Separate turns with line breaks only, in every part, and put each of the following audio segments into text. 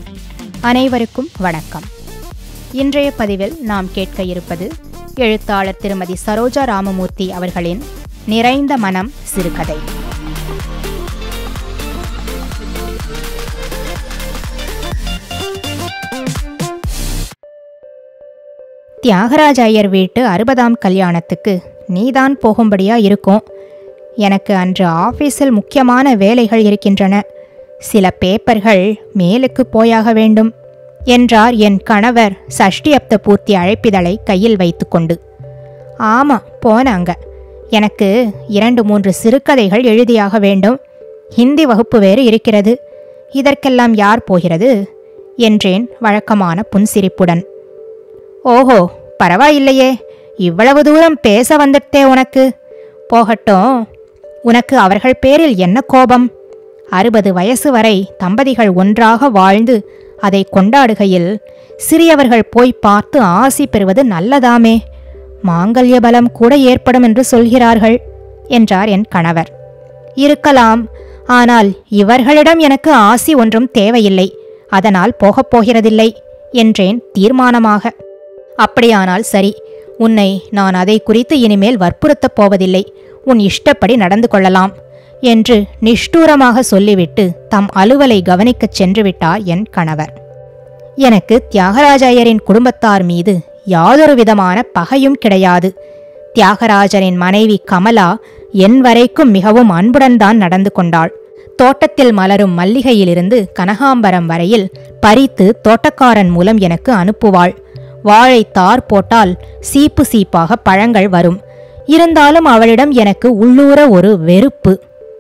அனைவருக்கும் வணக்கம் இன்றைய பதிவில் நாம் கேட்க இருப்பது எழுத்தாளர் திருமதி சரோஜா ராமமூர்த்தி அவர்களின் நிறைந்த மனம் சிறுகதை தியாகராஜ ஐயர் வீட்டு அறுபதாம் கல்யாணத்துக்கு நீதான் போகும்படியா இருக்கும் எனக்கு அன்று ஆபீஸில் முக்கியமான வேலைகள் இருக்கின்றன சில பேப்பர்கள் மேலுக்கு போயாக வேண்டும் என்றார் என் கணவர் சஷ்டியப்த பூர்த்தி அழைப்பிதழை கையில் வைத்துக்கொண்டு ஆமா போனாங்க எனக்கு இரண்டு மூன்று சிறுகதைகள் எழுதியாக வேண்டும் ஹிந்தி வகுப்பு வேறு இருக்கிறது இதற்கெல்லாம் யார் போகிறது என்றேன் வழக்கமான புன்சிரிப்புடன் ஓஹோ பரவாயில்லையே இவ்வளவு தூரம் பேச வந்துட்டே உனக்கு போகட்டும் உனக்கு அவர்கள் பேரில் என்ன கோபம் அறுபது வயசு வரை தம்பதிகள் ஒன்றாக வாழ்ந்து அதை கொண்டாடுகையில் சிறியவர்கள் போய் பார்த்து ஆசி பெறுவது நல்லதாமே மாங்கல்ய பலம் கூட ஏற்படும் என்று சொல்கிறார்கள் என்றார் என் கணவர் இருக்கலாம் ஆனால் இவர்களிடம் எனக்கு ஆசி ஒன்றும் தேவையில்லை அதனால் போகப் போகிறதில்லை என்றேன் தீர்மானமாக அப்படியானால் சரி உன்னை நான் அதை குறித்து இனிமேல் வற்புறுத்தப் போவதில்லை உன் இஷ்டப்படி நடந்து கொள்ளலாம் என்று நிஷ்டூரமாக சொல்லிவிட்டு தம் அலுவலை கவனிக்கச் சென்று விட்டார் என் கணவர் எனக்கு தியாகராஜையரின் குடும்பத்தார் மீது யாதொரு விதமான பகையும் கிடையாது தியாகராஜரின் மனைவி கமலா என் வரைக்கும் மிகவும் அன்புடன் தான் நடந்து கொண்டாள் தோட்டத்தில் மலரும் மல்லிகையிலிருந்து கனகாம்பரம் வரையில் பறித்து தோட்டக்காரன் மூலம் எனக்கு அனுப்புவாள் வாழை தார் போட்டால் சீப்பு சீப்பாக பழங்கள் வரும் இருந்தாலும் அவளிடம் எனக்கு உள்ளூர ஒரு வெறுப்பு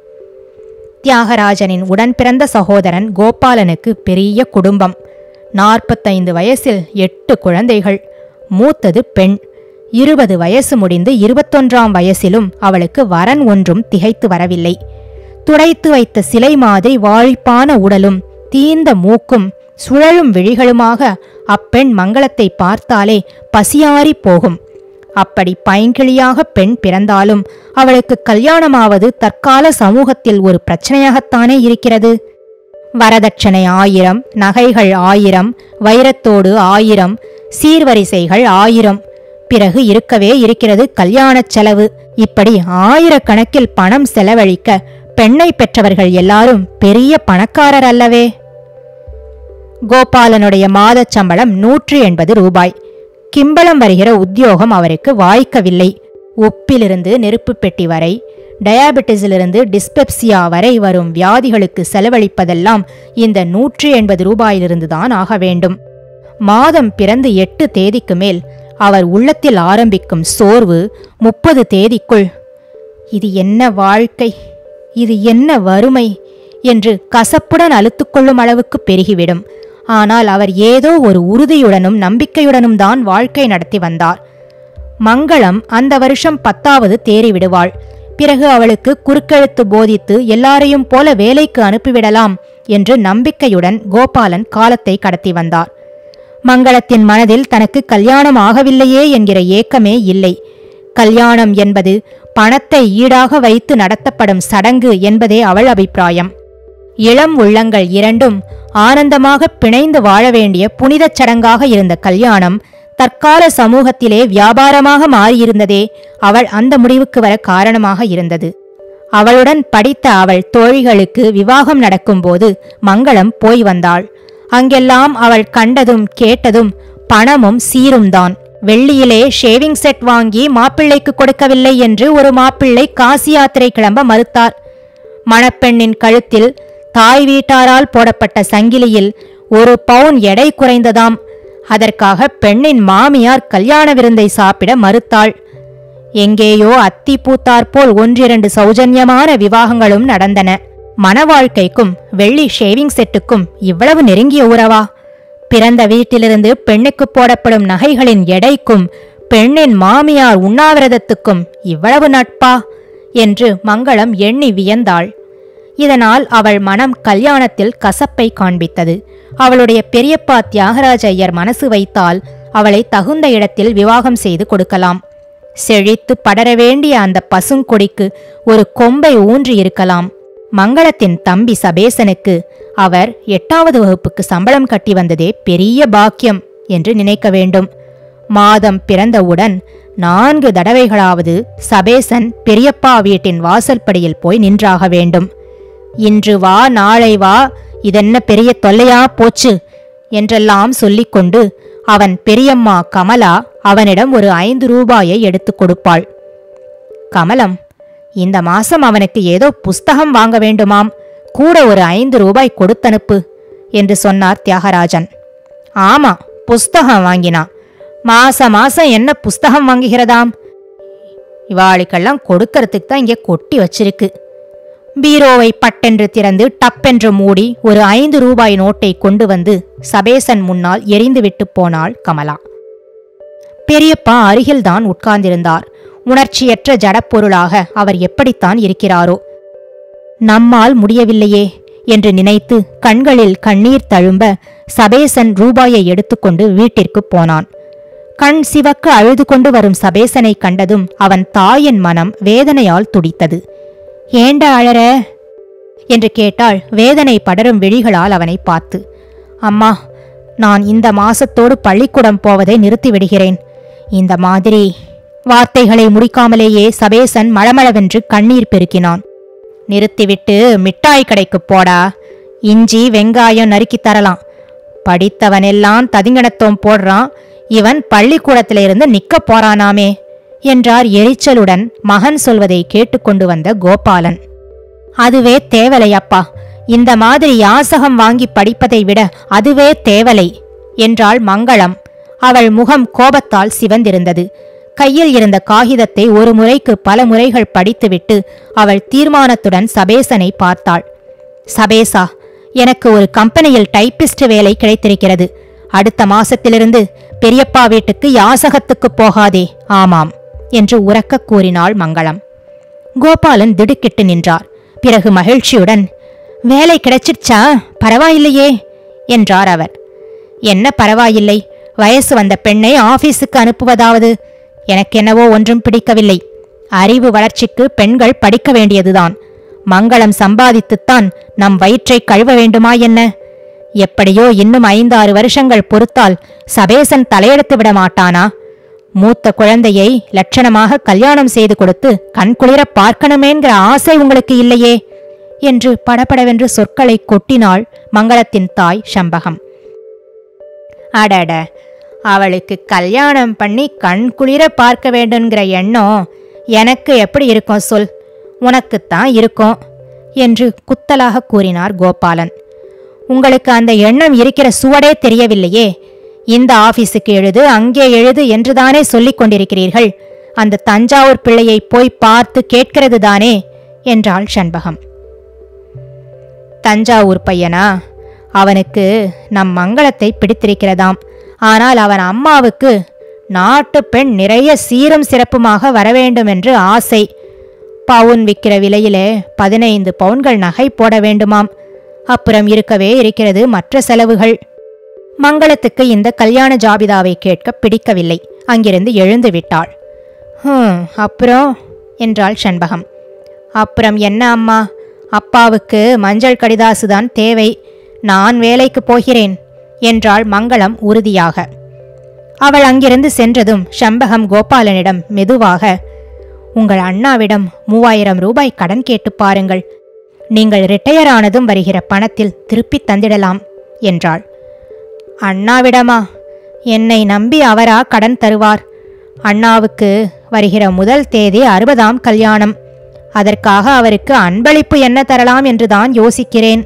தியாகராஜனின் உடன்பிறந்த சகோதரன் கோபாலனுக்கு பெரிய குடும்பம் நாற்பத்தைந்து வயசில் எட்டு குழந்தைகள் மூத்தது பெண் இருபது வயசு முடிந்து இருபத்தொன்றாம் வயசிலும் அவளுக்கு வரன் ஒன்றும் திகைத்து வரவில்லை துடைத்து வைத்த சிலை மாதிரி வாழிப்பான உடலும் தீந்த மூக்கும் சுழலும் விழிகளுமாக அப்பெண் மங்களத்தை பார்த்தாலே பசியாறி போகும் அப்படி பைங்கிளியாக பெண் பிறந்தாலும் அவளுக்கு கல்யாணமாவது தற்கால சமூகத்தில் ஒரு பிரச்சனையாகத்தானே இருக்கிறது வரதட்சணை ஆயிரம் நகைகள் ஆயிரம் வைரத்தோடு ஆயிரம் சீர்வரிசைகள் ஆயிரம் பிறகு இருக்கவே இருக்கிறது கல்யாணச் செலவு இப்படி ஆயிரக்கணக்கில் பணம் செலவழிக்க பெண்ணை பெற்றவர்கள் எல்லாரும் பெரிய பணக்காரர் அல்லவே கோபாலனுடைய மாதச் சம்பளம் நூற்றி எண்பது ரூபாய் கிம்பளம் வருகிற உத்தியோகம் அவருக்கு வாய்க்கவில்லை உப்பிலிருந்து நெருப்பு பெட்டி வரை டயாபெட்டிஸிலிருந்து டிஸ்பெப்சியா வரை வரும் வியாதிகளுக்கு செலவழிப்பதெல்லாம் இந்த நூற்றி எண்பது ரூபாயிலிருந்து தான் ஆக வேண்டும் மாதம் பிறந்து எட்டு தேதிக்கு மேல் அவர் உள்ளத்தில் ஆரம்பிக்கும் சோர்வு முப்பது தேதிக்குள் இது என்ன வாழ்க்கை இது என்ன வறுமை என்று கசப்புடன் அழுத்துக்கொள்ளும் அளவுக்கு பெருகிவிடும் ஆனால் அவர் ஏதோ ஒரு உறுதியுடனும் நம்பிக்கையுடனும் தான் வாழ்க்கை நடத்தி வந்தார் மங்களம் அந்த வருஷம் பத்தாவது தேறி விடுவாள் பிறகு அவளுக்கு குறுக்கெழுத்து போதித்து எல்லாரையும் போல வேலைக்கு அனுப்பிவிடலாம் என்று நம்பிக்கையுடன் கோபாலன் காலத்தை கடத்தி வந்தார் மங்களத்தின் மனதில் தனக்கு கல்யாணம் ஆகவில்லையே என்கிற ஏக்கமே இல்லை கல்யாணம் என்பது பணத்தை ஈடாக வைத்து நடத்தப்படும் சடங்கு என்பதே அவள் அபிப்பிராயம் இளம் உள்ளங்கள் இரண்டும் ஆனந்தமாக பிணைந்து வாழ வேண்டிய புனிதச் சடங்காக இருந்த கல்யாணம் தற்கால சமூகத்திலே வியாபாரமாக மாறியிருந்ததே அவள் அந்த முடிவுக்கு வர காரணமாக இருந்தது அவளுடன் படித்த அவள் தோழிகளுக்கு விவாகம் நடக்கும்போது மங்களம் போய் வந்தாள் அங்கெல்லாம் அவள் கண்டதும் கேட்டதும் பணமும் சீரும் தான் வெள்ளியிலே ஷேவிங் செட் வாங்கி மாப்பிள்ளைக்கு கொடுக்கவில்லை என்று ஒரு மாப்பிள்ளை காசி யாத்திரை கிளம்ப மறுத்தார் மணப்பெண்ணின் கழுத்தில் தாய் வீட்டாரால் போடப்பட்ட சங்கிலியில் ஒரு பவுன் எடை குறைந்ததாம் அதற்காக பெண்ணின் மாமியார் கல்யாண விருந்தை சாப்பிட மறுத்தாள் எங்கேயோ அத்தி பூத்தாற்போல் ஒன்றிரண்டு சௌஜன்யமான விவாகங்களும் நடந்தன மன வாழ்க்கைக்கும் வெள்ளி ஷேவிங் செட்டுக்கும் இவ்வளவு நெருங்கிய உறவா பிறந்த வீட்டிலிருந்து பெண்ணுக்கு போடப்படும் நகைகளின் எடைக்கும் பெண்ணின் மாமியார் உண்ணாவிரதத்துக்கும் இவ்வளவு நட்பா என்று மங்களம் எண்ணி வியந்தாள் இதனால் அவள் மனம் கல்யாணத்தில் கசப்பை காண்பித்தது அவளுடைய பெரியப்பா தியாகராஜ ஐயர் மனசு வைத்தால் அவளை தகுந்த இடத்தில் விவாகம் செய்து கொடுக்கலாம் செழித்து படர வேண்டிய அந்த பசுங்கொடிக்கு ஒரு கொம்பை ஊன்றி இருக்கலாம் மங்களத்தின் தம்பி சபேசனுக்கு அவர் எட்டாவது வகுப்புக்கு சம்பளம் கட்டி வந்ததே பெரிய பாக்கியம் என்று நினைக்க வேண்டும் மாதம் பிறந்தவுடன் நான்கு தடவைகளாவது சபேசன் பெரியப்பா வீட்டின் வாசல்படியில் போய் நின்றாக வேண்டும் இன்று வா நாளை வா இதென்ன பெரிய தொல்லையா போச்சு என்றெல்லாம் சொல்லிக்கொண்டு அவன் பெரியம்மா கமலா அவனிடம் ஒரு ஐந்து ரூபாயை எடுத்துக் கொடுப்பாள் கமலம் இந்த மாசம் அவனுக்கு ஏதோ புஸ்தகம் வாங்க வேண்டுமாம் கூட ஒரு ஐந்து ரூபாய் கொடுத்தனுப்பு என்று சொன்னார் தியாகராஜன் ஆமா புஸ்தகம் வாங்கினா மாச மாசம் என்ன புஸ்தகம் வாங்குகிறதாம் இவாளுக்கெல்லாம் கொடுக்கறதுக்கு தான் இங்கே கொட்டி வச்சிருக்கு பீரோவை பட்டென்று திறந்து டப்பென்று மூடி ஒரு ஐந்து ரூபாய் நோட்டை கொண்டு வந்து சபேசன் முன்னால் எரிந்துவிட்டு போனாள் கமலா பெரியப்பா அருகில்தான் உட்கார்ந்திருந்தார் உணர்ச்சியற்ற ஜடப்பொருளாக அவர் எப்படித்தான் இருக்கிறாரோ நம்மால் முடியவில்லையே என்று நினைத்து கண்களில் கண்ணீர் தழும்ப சபேசன் ரூபாயை எடுத்துக்கொண்டு வீட்டிற்கு போனான் கண் சிவக்க அழுது கொண்டு வரும் சபேசனை கண்டதும் அவன் தாயின் மனம் வேதனையால் துடித்தது ஏண்டா அழற என்று கேட்டாள் வேதனை படரும் விழிகளால் அவனை பார்த்து அம்மா நான் இந்த மாசத்தோடு பள்ளிக்கூடம் போவதை நிறுத்திவிடுகிறேன் இந்த மாதிரி வார்த்தைகளை முடிக்காமலேயே சபேசன் மளமளவென்று கண்ணீர் பெருக்கினான் நிறுத்திவிட்டு மிட்டாய் கடைக்கு போடா இஞ்சி வெங்காயம் நறுக்கித் தரலாம் படித்தவனெல்லாம் ததிங்கணத்தோம் போடுறான் இவன் பள்ளிக்கூடத்தில இருந்து நிக்க போறானாமே என்றார் எரிச்சலுடன் மகன் சொல்வதை கேட்டுக்கொண்டு வந்த கோபாலன் அதுவே தேவலையப்பா இந்த மாதிரி யாசகம் வாங்கி படிப்பதை விட அதுவே தேவலை என்றாள் மங்களம் அவள் முகம் கோபத்தால் சிவந்திருந்தது கையில் இருந்த காகிதத்தை ஒரு முறைக்கு பல முறைகள் படித்துவிட்டு அவள் தீர்மானத்துடன் சபேசனை பார்த்தாள் சபேசா எனக்கு ஒரு கம்பெனியில் டைப்பிஸ்ட் வேலை கிடைத்திருக்கிறது அடுத்த மாசத்திலிருந்து பெரியப்பா வீட்டுக்கு யாசகத்துக்கு போகாதே ஆமாம் என்று உரக்கக் கூறினாள் மங்களம் கோபாலன் திடுக்கிட்டு நின்றார் பிறகு மகிழ்ச்சியுடன் வேலை கிடைச்சிடுச்சா பரவாயில்லையே என்றார் அவர் என்ன பரவாயில்லை வயசு வந்த பெண்ணை ஆபீஸுக்கு அனுப்புவதாவது எனக்கென்னவோ ஒன்றும் பிடிக்கவில்லை அறிவு வளர்ச்சிக்கு பெண்கள் படிக்க வேண்டியதுதான் மங்களம் சம்பாதித்துத்தான் நம் வயிற்றை கழுவ வேண்டுமா என்ன எப்படியோ இன்னும் ஐந்தாறு வருஷங்கள் பொறுத்தால் சபேசன் தலையெடுத்து விட மாட்டானா மூத்த குழந்தையை லட்சணமாக கல்யாணம் செய்து கொடுத்து கண்குளிர பார்க்கணுமேங்கிற ஆசை உங்களுக்கு இல்லையே என்று படபடவென்று சொற்களை கொட்டினாள் மங்களத்தின் தாய் சம்பகம் அடட அவளுக்கு கல்யாணம் பண்ணி கண் குளிர பார்க்க வேண்டுங்கிற எண்ணம் எனக்கு எப்படி இருக்கும் சொல் உனக்குத்தான் இருக்கும் என்று குத்தலாக கூறினார் கோபாலன் உங்களுக்கு அந்த எண்ணம் இருக்கிற சுவடே தெரியவில்லையே இந்த ஆபீஸுக்கு எழுது அங்கே எழுது என்றுதானே சொல்லிக் கொண்டிருக்கிறீர்கள் அந்த தஞ்சாவூர் பிள்ளையை போய் பார்த்து கேட்கிறது தானே என்றாள் சண்பகம் தஞ்சாவூர் பையனா அவனுக்கு நம் மங்களத்தை பிடித்திருக்கிறதாம் ஆனால் அவன் அம்மாவுக்கு நாட்டு பெண் நிறைய சீரும் சிறப்புமாக வரவேண்டும் என்று ஆசை பவுன் விற்கிற விலையிலே பதினைந்து பவுன்கள் நகை போட வேண்டுமாம் அப்புறம் இருக்கவே இருக்கிறது மற்ற செலவுகள் மங்களத்துக்கு இந்த கல்யாண ஜாபிதாவை கேட்க பிடிக்கவில்லை அங்கிருந்து எழுந்து விட்டாள் ஹம் அப்புறம் என்றாள் சண்பகம் அப்புறம் என்ன அம்மா அப்பாவுக்கு மஞ்சள் கடிதாசுதான் தேவை நான் வேலைக்கு போகிறேன் என்றாள் மங்களம் உறுதியாக அவள் அங்கிருந்து சென்றதும் சம்பகம் கோபாலனிடம் மெதுவாக உங்கள் அண்ணாவிடம் மூவாயிரம் ரூபாய் கடன் கேட்டு பாருங்கள் நீங்கள் ரிட்டையர் ஆனதும் வருகிற பணத்தில் திருப்பித் தந்திடலாம் என்றாள் அண்ணாவிடமா என்னை நம்பி அவரா கடன் தருவார் அண்ணாவுக்கு வருகிற முதல் தேதி அறுபதாம் கல்யாணம் அதற்காக அவருக்கு அன்பளிப்பு என்ன தரலாம் என்றுதான் யோசிக்கிறேன்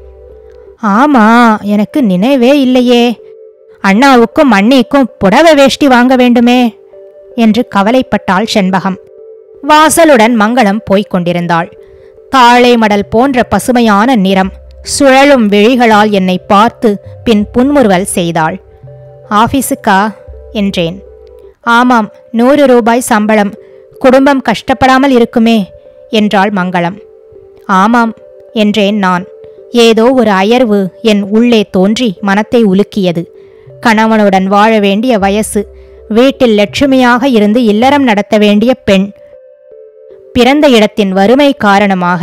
ஆமா எனக்கு நினைவே இல்லையே அண்ணாவுக்கும் அண்ணிக்கும் புடவை வேஷ்டி வாங்க வேண்டுமே என்று கவலைப்பட்டாள் செண்பகம் வாசலுடன் மங்களம் போய்க் கொண்டிருந்தாள் தாழை மடல் போன்ற பசுமையான நிறம் சுழலும் விழிகளால் என்னை பார்த்து பின் புன்முறுவல் செய்தாள் ஆபீஸுக்கா என்றேன் ஆமாம் நூறு ரூபாய் சம்பளம் குடும்பம் கஷ்டப்படாமல் இருக்குமே என்றாள் மங்களம் ஆமாம் என்றேன் நான் ஏதோ ஒரு அயர்வு என் உள்ளே தோன்றி மனத்தை உலுக்கியது கணவனுடன் வாழ வேண்டிய வயசு வீட்டில் லட்சுமியாக இருந்து இல்லறம் நடத்த வேண்டிய பெண் பிறந்த இடத்தின் வறுமை காரணமாக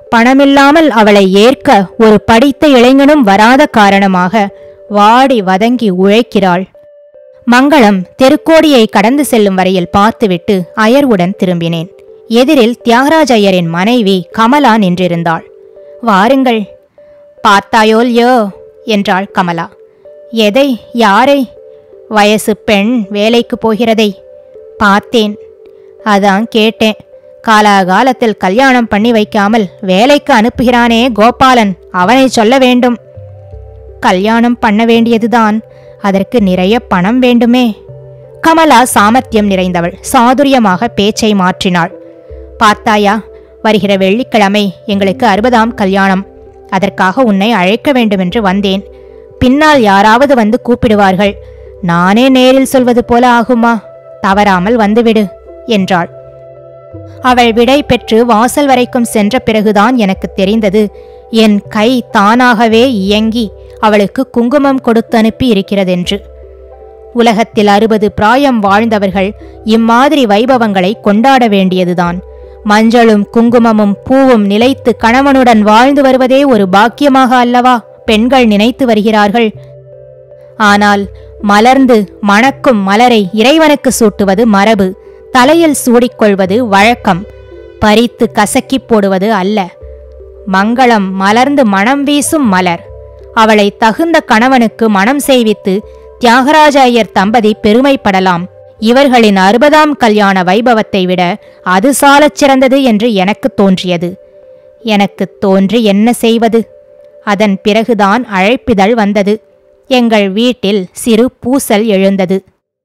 பணமில்லாமல் அவளை ஏற்க ஒரு படித்த இளைஞனும் வராத காரணமாக வாடி வதங்கி உழைக்கிறாள் மங்களம் தெருக்கோடியை கடந்து செல்லும் வரையில் பார்த்துவிட்டு அயர்வுடன் திரும்பினேன் எதிரில் தியாகராஜ ஐயரின் மனைவி கமலா நின்றிருந்தாள் வாருங்கள் பார்த்தாயோல்யோ என்றாள் கமலா எதை யாரை வயசு பெண் வேலைக்கு போகிறதை பார்த்தேன் அதான் கேட்டேன் காலாகாலத்தில் கல்யாணம் பண்ணி வைக்காமல் வேலைக்கு அனுப்புகிறானே கோபாலன் அவனை சொல்ல வேண்டும் கல்யாணம் பண்ண வேண்டியதுதான் அதற்கு நிறைய பணம் வேண்டுமே கமலா சாமர்த்தியம் நிறைந்தவள் சாதுரியமாக பேச்சை மாற்றினாள் பார்த்தாயா வருகிற வெள்ளிக்கிழமை எங்களுக்கு அறுபதாம் கல்யாணம் அதற்காக உன்னை அழைக்க வேண்டுமென்று வந்தேன் பின்னால் யாராவது வந்து கூப்பிடுவார்கள் நானே நேரில் சொல்வது போல ஆகுமா தவறாமல் வந்துவிடு என்றாள் அவள் விடை பெற்று வாசல் வரைக்கும் சென்ற பிறகுதான் எனக்கு தெரிந்தது என் கை தானாகவே இயங்கி அவளுக்கு குங்குமம் கொடுத்து அனுப்பி இருக்கிறதென்று உலகத்தில் அறுபது பிராயம் வாழ்ந்தவர்கள் இம்மாதிரி வைபவங்களை கொண்டாட வேண்டியதுதான் மஞ்சளும் குங்குமமும் பூவும் நிலைத்து கணவனுடன் வாழ்ந்து வருவதே ஒரு பாக்கியமாக அல்லவா பெண்கள் நினைத்து வருகிறார்கள் ஆனால் மலர்ந்து மணக்கும் மலரை இறைவனுக்கு சூட்டுவது மரபு தலையில் சூடிக்கொள்வது வழக்கம் பறித்து கசக்கிப் போடுவது அல்ல மங்களம் மலர்ந்து மணம் வீசும் மலர் அவளை தகுந்த கணவனுக்கு மணம் செய்வித்து தியாகராஜ ஐயர் தம்பதி பெருமைப்படலாம் இவர்களின் அறுபதாம் கல்யாண வைபவத்தை விட அது சாலச் சிறந்தது என்று எனக்கு தோன்றியது எனக்கு தோன்றி என்ன செய்வது அதன் பிறகுதான் அழைப்பிதழ் வந்தது எங்கள் வீட்டில் சிறு பூசல் எழுந்தது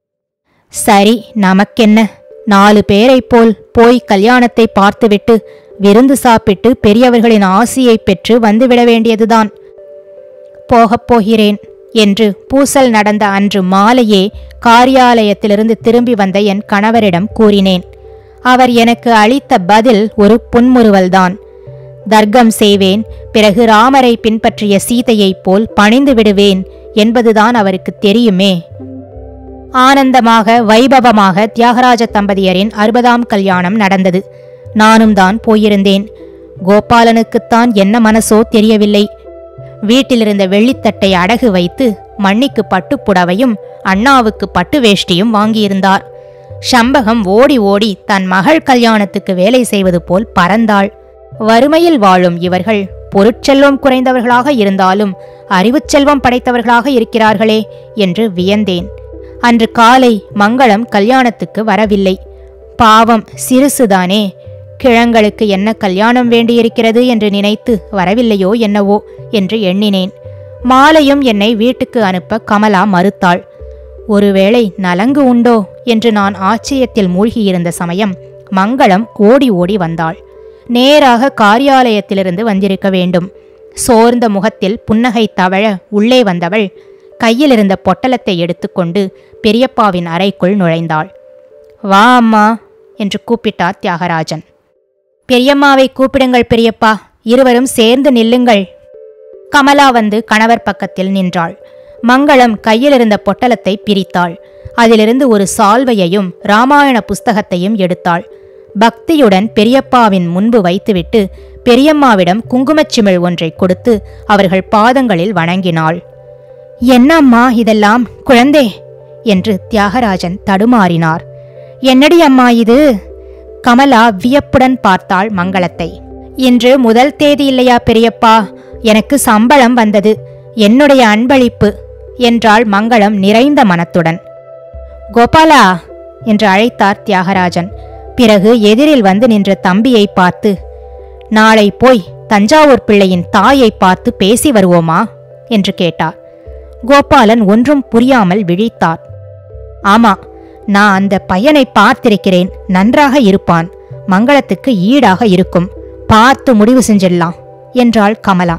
சரி நமக்கென்ன நாலு பேரைப் போல் போய் கல்யாணத்தை பார்த்துவிட்டு விருந்து சாப்பிட்டு பெரியவர்களின் ஆசியை பெற்று வந்துவிட வேண்டியதுதான் போகப் போகிறேன் என்று பூசல் நடந்த அன்று மாலையே காரியாலயத்திலிருந்து திரும்பி வந்த என் கணவரிடம் கூறினேன் அவர் எனக்கு அளித்த பதில் ஒரு புன்முறுவல்தான் தர்க்கம் செய்வேன் பிறகு ராமரை பின்பற்றிய சீதையைப் போல் பணிந்து விடுவேன் என்பதுதான் அவருக்கு தெரியுமே ஆனந்தமாக வைபவமாக தியாகராஜ தம்பதியரின் அறுபதாம் கல்யாணம் நடந்தது நானும் தான் போயிருந்தேன் கோபாலனுக்குத்தான் என்ன மனசோ தெரியவில்லை வீட்டிலிருந்த வெள்ளித்தட்டை அடகு வைத்து மண்ணிக்கு பட்டுப்புடவையும் அண்ணாவுக்கு பட்டு வேஷ்டியும் வாங்கியிருந்தார் சம்பகம் ஓடி ஓடி தன் மகள் கல்யாணத்துக்கு வேலை செய்வது போல் பறந்தாள் வறுமையில் வாழும் இவர்கள் பொருட்செல்வம் குறைந்தவர்களாக இருந்தாலும் அறிவுச் செல்வம் படைத்தவர்களாக இருக்கிறார்களே என்று வியந்தேன் அன்று காலை மங்களம் கல்யாணத்துக்கு வரவில்லை பாவம் சிறுசுதானே கிழங்களுக்கு என்ன கல்யாணம் வேண்டியிருக்கிறது என்று நினைத்து வரவில்லையோ என்னவோ என்று எண்ணினேன் மாலையும் என்னை வீட்டுக்கு அனுப்ப கமலா மறுத்தாள் ஒருவேளை நலங்கு உண்டோ என்று நான் ஆச்சரியத்தில் மூழ்கியிருந்த சமயம் மங்களம் ஓடி ஓடி வந்தாள் நேராக காரியாலயத்திலிருந்து வந்திருக்க வேண்டும் சோர்ந்த முகத்தில் புன்னகை தவழ உள்ளே வந்தவள் கையில் இருந்த பொட்டலத்தை எடுத்துக்கொண்டு பெரியப்பாவின் அறைக்குள் நுழைந்தாள் வா அம்மா என்று கூப்பிட்டார் தியாகராஜன் பெரியம்மாவை கூப்பிடுங்கள் பெரியப்பா இருவரும் சேர்ந்து நில்லுங்கள் கமலா வந்து கணவர் பக்கத்தில் நின்றாள் மங்களம் கையில் இருந்த பொட்டலத்தை பிரித்தாள் அதிலிருந்து ஒரு சால்வையையும் ராமாயண புஸ்தகத்தையும் எடுத்தாள் பக்தியுடன் பெரியப்பாவின் முன்பு வைத்துவிட்டு பெரியம்மாவிடம் குங்குமச்சிமிழ் ஒன்றை கொடுத்து அவர்கள் பாதங்களில் வணங்கினாள் என்னம்மா இதெல்லாம் குழந்தே என்று தியாகராஜன் தடுமாறினார் என்னடி அம்மா இது கமலா வியப்புடன் பார்த்தாள் மங்களத்தை இன்று முதல் தேதி இல்லையா பெரியப்பா எனக்கு சம்பளம் வந்தது என்னுடைய அன்பளிப்பு என்றாள் மங்களம் நிறைந்த மனத்துடன் கோபாலா என்று அழைத்தார் தியாகராஜன் பிறகு எதிரில் வந்து நின்ற தம்பியை பார்த்து நாளை போய் தஞ்சாவூர் பிள்ளையின் தாயை பார்த்து பேசி வருவோமா என்று கேட்டார் கோபாலன் ஒன்றும் புரியாமல் விழித்தார் ஆமா நான் அந்த பையனை பார்த்திருக்கிறேன் நன்றாக இருப்பான் மங்களத்துக்கு ஈடாக இருக்கும் பார்த்து முடிவு செஞ்சிடலாம் என்றாள் கமலா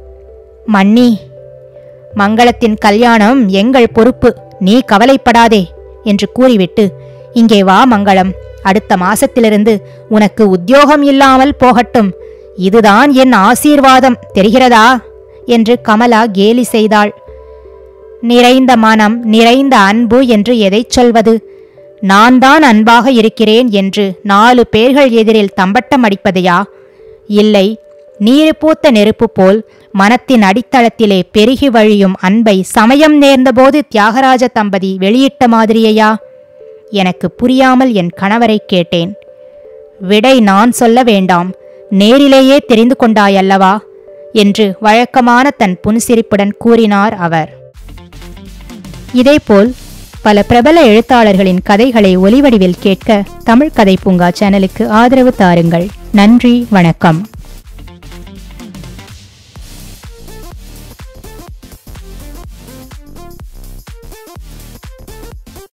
மன்னி மங்களத்தின் கல்யாணம் எங்கள் பொறுப்பு நீ கவலைப்படாதே என்று கூறிவிட்டு இங்கே வா மங்களம் அடுத்த மாசத்திலிருந்து உனக்கு உத்தியோகம் இல்லாமல் போகட்டும் இதுதான் என் ஆசீர்வாதம் தெரிகிறதா என்று கமலா கேலி செய்தாள் நிறைந்த மனம் நிறைந்த அன்பு என்று எதைச் சொல்வது நான் தான் அன்பாக இருக்கிறேன் என்று நாலு பேர்கள் எதிரில் தம்பட்டம் அடிப்பதையா இல்லை நீரு பூத்த நெருப்பு போல் மனத்தின் அடித்தளத்திலே பெருகி வழியும் அன்பை சமயம் நேர்ந்தபோது தியாகராஜ தம்பதி வெளியிட்ட மாதிரியையா எனக்கு புரியாமல் என் கணவரை கேட்டேன் விடை நான் சொல்ல வேண்டாம் நேரிலேயே தெரிந்து கொண்டாயல்லவா என்று வழக்கமான தன் புன்சிரிப்புடன் கூறினார் அவர் இதேபோல் பல பிரபல எழுத்தாளர்களின் கதைகளை ஒலிவடிவில் கேட்க தமிழ் கதை பூங்கா சேனலுக்கு ஆதரவு தாருங்கள் நன்றி வணக்கம்